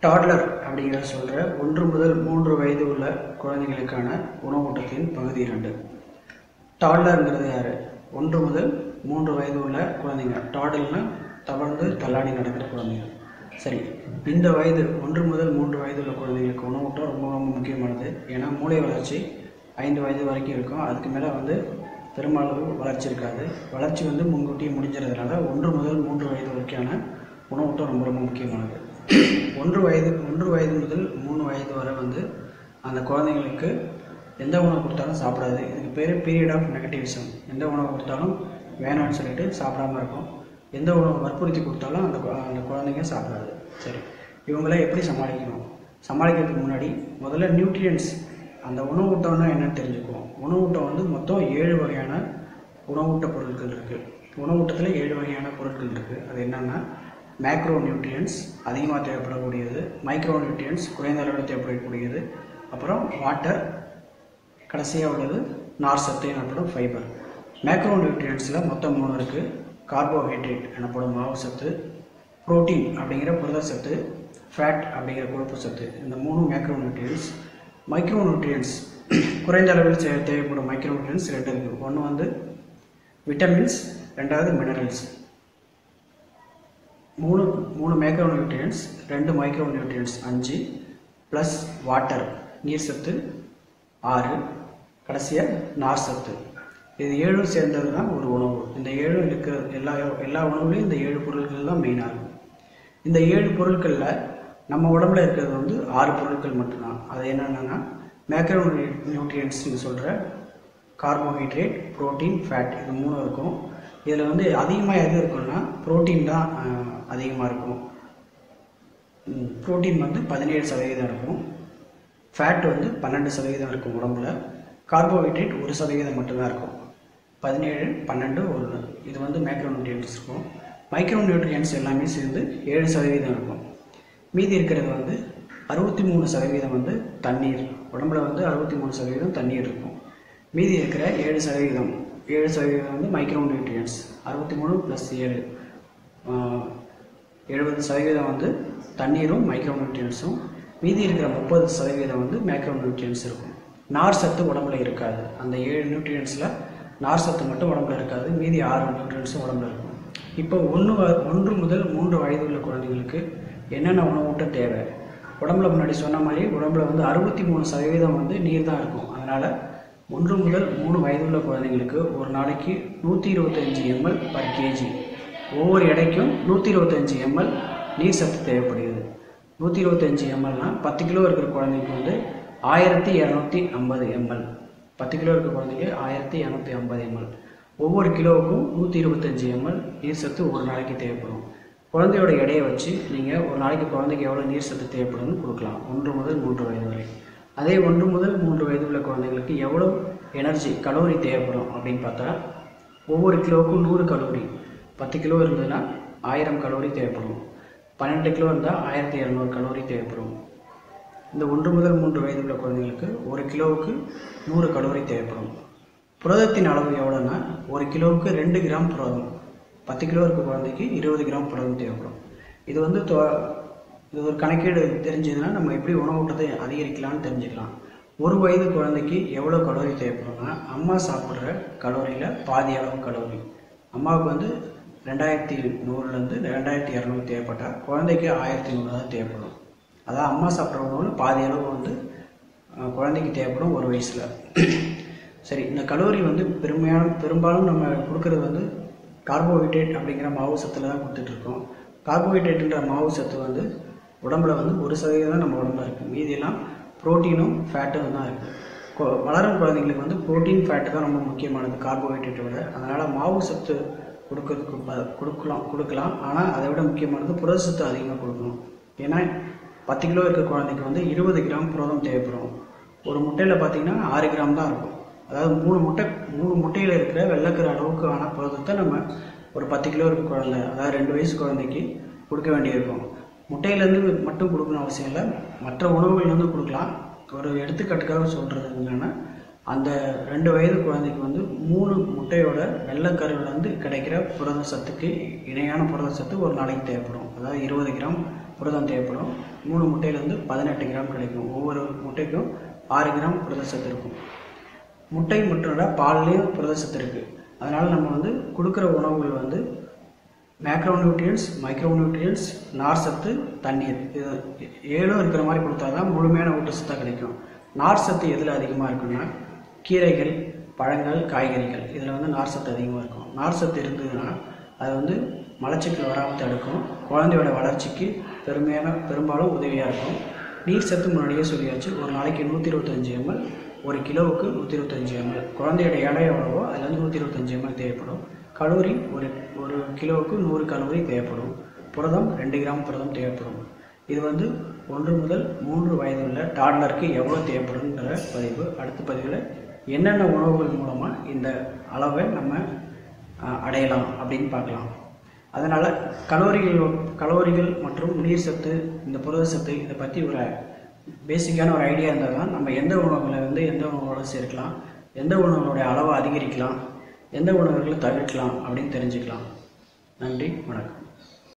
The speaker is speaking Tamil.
டாட்லர் அப்படிங்கிறத சொல்கிற ஒன்று முதல் மூன்று வயது உள்ள குழந்தைகளுக்கான உணவூட்டத்தின் பகுதி இரண்டு டாட்லருங்கிறது யார் ஒன்று முதல் மூன்று வயது உள்ள குழந்தைங்க டாடல்னா தவழ்ந்து தள்ளாடி நடக்கிற குழந்தைங்க சரி இந்த வயது ஒன்று முதல் மூன்று வயது உள்ள குழந்தைங்களுக்கு உணவூட்டம் ரொம்ப ரொம்ப முக்கியமானது ஏன்னா மூளை வளர்ச்சி ஐந்து வயது வரைக்கும் இருக்கும் அதுக்கு மேலே வந்து பெருமளவு வளர்ச்சி இருக்காது வளர்ச்சி வந்து முன்கூட்டியே முடிஞ்சிறதுனால ஒன்று முதல் மூன்று வயது வரைக்கான உணவூட்டம் ரொம்ப ரொம்ப முக்கியமானது ஒன்று வயது ஒன்று வயது முதல் மூணு வயது வரை வந்து அந்த குழந்தைங்களுக்கு எந்த உணவு கொடுத்தாலும் சாப்பிடாது இதுக்கு பேர் பீரியட் ஆஃப் நெகட்டிவிசம் எந்த உணவு கொடுத்தாலும் வேணாம்னு சொல்லிட்டு சாப்பிடாம இருக்கும் எந்த உணவு வற்புறுத்தி கொடுத்தாலும் அந்த கு- அந்த குழந்தைங்க சாப்பிடாது சரி இவங்கள எப்படி சமாளிக்கணும் சமாளிக்கிறதுக்கு முன்னாடி முதல்ல நியூட்ரியன்ஸ் அந்த உணவூட்டம்னா என்னன்னு தெரிஞ்சுக்குவோம் உணவூட்டம் வந்து மொத்தம் ஏழு வகையான உணவூட்ட பொருட்கள் இருக்குது உணவூட்டத்தில் ஏழு வகையான பொருட்கள் இருக்குது அது என்னென்னா மேக்ரோ நியூட்ரியன்ஸ் அதிகமாக தேவைப்படக்கூடியது மைக்ரோ நியூட்ரியன்ஸ் குறைந்த அளவில் தேவைப்படக்கூடியது அப்புறம் வாட்டர் கடைசியாக உள்ளது நார் சத்து எனப்படும் ஃபைபர் மேக்ரோ நியூட்ரியன்ஸில் மொத்தம் மூணு இருக்குது கார்போஹைட்ரேட் எனப்படும் மாவு சத்து புரோட்டீன் அப்படிங்கிற புரத சத்து ஃபேட் அப்படிங்கிற கொழுப்பு சத்து இந்த மூணு மேக்ரோ நியூட்ரியன்ஸ் மைக்ரோ நியூட்ரியன்ஸ் குறைந்த அளவில் தே- தேவைப்படும் மைக்ரோ நியூட்ரியன்ஸ் ரெண்டு இருக்குது ஒன்று வந்து விட்டமின்ஸ் ரெண்டாவது மினரல்ஸ் மூணு மூணு மேக்ரோ நியூட்ரியன்ஸ் ரெண்டு மைக்ரோ நியூட்ரியன்ஸ் அஞ்சு ப்ளஸ் வாட்டர் நீர் சத்து ஆறு கடைசியாக நார் சத்து இது ஏழும் சேர்ந்தது தான் ஒரு உணவு இந்த ஏழும் இருக்கிற எல்லா எல்லா உணவுலையும் இந்த ஏழு பொருட்கள் தான் மெயினாக இருக்கும் இந்த ஏழு பொருட்களில் நம்ம உடம்புல இருக்கிறது வந்து ஆறு பொருட்கள் மட்டும்தான் அது என்னென்னா மேக்ரோ நியூட்ரியன்ஸ்னு சொல்கிற கார்போஹைட்ரேட் புரோட்டீன் ஃபேட் இது மூணு இருக்கும் இதில் வந்து அதிகமாக எது இருக்கும்னா புரோட்டீன் தான் அதிகமாக இருக்கும் புரோட்டீன் வந்து பதினேழு சதவீதம் இருக்கும் ஃபேட் வந்து பன்னெண்டு சதவீதம் இருக்கும் உடம்புல கார்போஹைட்ரேட் ஒரு சதவீதம் மட்டும்தான் இருக்கும் பதினேழு பன்னெண்டு ஒன்று இது வந்து மேக்ரோ நியூட்ரியன்ஸ் இருக்கும் மைக்ரோ நியூட்ரியன்ஸ் எல்லாமே சேர்ந்து ஏழு சதவீதம் இருக்கும் மீதி இருக்கிறது வந்து அறுபத்தி மூணு சதவீதம் வந்து தண்ணீர் உடம்புல வந்து அறுபத்தி மூணு சதவீதம் தண்ணீர் இருக்கும் மீதி இருக்கிற ஏழு சதவீதம் ஏழு சதவீதம் வந்து மைக்ரோ நியூட்ரியன்ஸ் அறுபத்தி மூணு ப்ளஸ் ஏழு எழுபது சதவீதம் வந்து தண்ணீரும் மைக்ரோ நியூட்ரியன்ஸும் மீதி இருக்கிற முப்பது சதவீதம் வந்து மேக்ரோ நியூட்ரியன்ஸ் இருக்கும் நார் சத்து உடம்புல இருக்காது அந்த ஏழு நியூட்ரியன்ஸில் நார் சத்து மட்டும் உடம்புல இருக்காது மீதி ஆறு நியூட்ரியன்ஸும் உடம்புல இருக்கும் இப்போ ஒன்று ஒன்று முதல் மூன்று வயது உள்ள குழந்தைங்களுக்கு என்னென்ன உணவூட்டம் தேவை உடம்புல முன்னாடி சொன்ன மாதிரி உடம்புல வந்து அறுபத்தி மூணு சதவீதம் வந்து நீர் தான் இருக்கும் அதனால் ஒன்று முதல் மூணு வயதுள்ள குழந்தைங்களுக்கு ஒரு நாளைக்கு நூற்றி இருபத்தஞ்சி எம்எல் பர் கேஜி ஒவ்வொரு எடைக்கும் நூற்றி இருபத்தஞ்சி எம்எல் நீர் சத்து தேவைப்படுகிறது நூற்றி இருபத்தஞ்சி எம்எல்னா பத்து கிலோ இருக்கிற குழந்தைக்கு வந்து ஆயிரத்தி இரநூத்தி ஐம்பது எம்எல் பத்து கிலோ இருக்கிற குழந்தைக்கு ஆயிரத்தி இரநூத்தி ஐம்பது எம்எல் ஒவ்வொரு கிலோவுக்கும் நூற்றி இருபத்தஞ்சி எம்எல் நீர் சத்து ஒரு நாளைக்கு தேவைப்படும் குழந்தையோட எடையை வச்சு நீங்கள் ஒரு நாளைக்கு குழந்தைக்கு எவ்வளோ நீர் சத்து தேவைப்படும்னு கொடுக்கலாம் ஒன்று முதல் மூன்று வயது வரை அதே ஒன்று முதல் மூன்று வயது உள்ள குழந்தைங்களுக்கு எவ்வளோ எனர்ஜி கலோரி தேவைப்படும் அப்படின்னு பார்த்தா ஒவ்வொரு கிலோவுக்கும் நூறு கலோரி பத்து கிலோ இருந்ததுன்னா ஆயிரம் கலோரி தேவைப்படும் பன்னெண்டு கிலோ இருந்தால் ஆயிரத்தி இரநூறு கலோரி தேவைப்படும் இந்த ஒன்று முதல் மூன்று வயது உள்ள குழந்தைங்களுக்கு ஒரு கிலோவுக்கு நூறு கலோரி தேவைப்படும் புரதத்தின் அளவு எவ்வளோன்னா ஒரு கிலோவுக்கு ரெண்டு கிராம் புரதம் பத்து கிலோ இருக்க குழந்தைக்கு இருபது கிராம் புரதம் தேவைப்படும் இது வந்து தொ- இது ஒரு கணக்கீடு தெரிஞ்சதுன்னா நம்ம எப்படி உணவூட்டத்தை அதிகரிக்கலாம்னு தெரிஞ்சுக்கலாம் ஒரு வயது குழந்தைக்கு எவ்வளோ கலோரி தேவைப்படும்னா அம்மா சாப்பிட்ற கலோரியில் பாதி அளவு கலோரி அம்மாவுக்கு வந்து ரெண்டாயிரத்தி நூறுலேருந்து ரெண்டாயிரத்தி இரநூறு தேவைப்பட்டால் குழந்தைக்கு ஆயிரத்தி நூறு தான் தேவைப்படும் அதான் அம்மா சாப்பிட்ற உணவில் பாதி அளவு வந்து அஹ், குழந்தைக்கு தேவைப்படும் ஒரு வயசில் சரி இந்த கலோரி வந்து பெருமையான பெரும்பாலும் நம்ம கொடுக்கறது வந்து கார்போஹைட்ரேட் அப்படிங்கிற மாவு சத்தில் தான் கொடுத்துட்ருக்கோம் கார்போஹைட்ரேட்டுன்ற மாவு சத்து வந்து உடம்புல வந்து ஒரு சதவீதம் தான் நம்ம உடம்புல இருக்குது மீதியெல்லாம் ப்ரோட்டீனும் ஃபேட்டும் தான் இருக்குது வளரும் குழந்தைங்களுக்கு வந்து ப்ரோட்டீன் ஃபேட்டு தான் ரொம்ப முக்கியமானது கார்போஹைட்ரேட்டை விட அதனால் மாவு சத்து கொடுக்கறதுக்கு ப- கொடுக்கலாம் கொடுக்கலாம் ஆனால் அதை விட முக்கியமானது புரத சத்து அதிகமாக கொடுக்கணும் ஏன்னா பத்து கிலோ இருக்க குழந்தைக்கு வந்து இருபது கிராம் புரதம் தேவைப்படும் ஒரு முட்டையில் பார்த்தீங்கன்னா ஆறு கிராம் தான் இருக்கும் அதாவது மூணு முட்டை மூணு முட்டையில் இருக்கிற வெள்ளைக்கரு அளவுக்கான புரதத்தை நம்ம ஒரு பத்து கிலோ இருக்க குழந்தை அதாவது ரெண்டு வயசு குழந்தைக்கு கொடுக்க வேண்டியிருக்கும் முட்டையிலேருந்து மட்டும் கொடுக்கணும் அவசியம் இல்லை மற்ற உணவுகள்லேருந்து கொடுக்கலாம் ஒரு எடுத்துக்காட்டுக்காக சொல்கிறது என்னென்னா அந்த ரெண்டு வயது குழந்தைக்கு வந்து மூணு முட்டையோட வெள்ளைக்கருவிலேருந்து கிடைக்கிற புரத சத்துக்கு இணையான புரத சத்து ஒரு நாளைக்கு தேவைப்படும் அதாவது இருபது கிராம் புரதம் தேவைப்படும் மூணு முட்டையிலேருந்து பதினெட்டு கிராம் கிடைக்கும் ஒவ்வொரு முட்டைக்கும் ஆறு கிராம் புரதச்சத்து இருக்கும் முட்டை முட்டோட பால்லேயும் புரதச்சத்து இருக்குது அதனால் நம்ம வந்து கொடுக்குற உணவுகள் வந்து மேக்ரோநியூட்ரியன்ஸ் மைக்ரோநியூட்ரியன்ஸ் நார் சத்து தண்ணீர் இது ஏழும் இருக்கிற மாதிரி கொடுத்தா தான் முழுமையான ஊட்டச்சத்தாக கிடைக்கும் நார் சத்து எதில் அதிகமாக இருக்குன்னா கீரைகள் பழங்கள் காய்கறிகள் இதில் வந்து நார் சத்து அதிகமாக இருக்கும் நார் சத்து இருந்ததுன்னா அது வந்து மலச்சிக்கல் வராமல் தடுக்கும் குழந்தையோட வளர்ச்சிக்கு பெருமையான பெரும்பாலும் உதவியாக இருக்கும் நீர் சத்து முன்னாடியே சொல்லியாச்சு ஒரு நாளைக்கு நூற்றி இருபத்தஞ்சி எம்எல் ஒரு கிலோவுக்கு நூற்றி இருபத்தஞ்சி எம்எல் குழந்தையோட எடை எவ்வளவோ அதில் வந்து நூற்றி இருபத்தஞ்சி எம்எல் தேவைப்படும் கலோரி ஒரு ஒரு கிலோவுக்கு நூறு கலோரி தேவைப்படும் புரதம் ரெண்டு கிராம் புரதம் தேவைப்படும் இது வந்து ஒன்று முதல் மூன்று வயதுள்ள டாட்லருக்கு எவ்வளோ தேவைப்படும்ன்ற பதிவு அடுத்த பதிவில் என்னென்ன உணவுகள் மூலமாக இந்த அளவை நம்ம அஹ், அடையலாம் அப்படின்னு பார்க்கலாம் அதனால் கலோரிகள் கலோரிகள் மற்றும் நீர் சத்து இந்த புரத சத்து இதை பற்றி ஒரு பேசிக்கான ஒரு ஐடியா இருந்தால் தான் நம்ம எந்த உணவுகளை வந்து எந்த உணவோட சேர்க்கலாம் எந்த உணவுகளுடைய அளவை அதிகரிக்கலாம் எந்த உணவுகளை தவிர்க்கலாம் அப்படின்னு தெரிஞ்சுக்கலாம் நன்றி வணக்கம்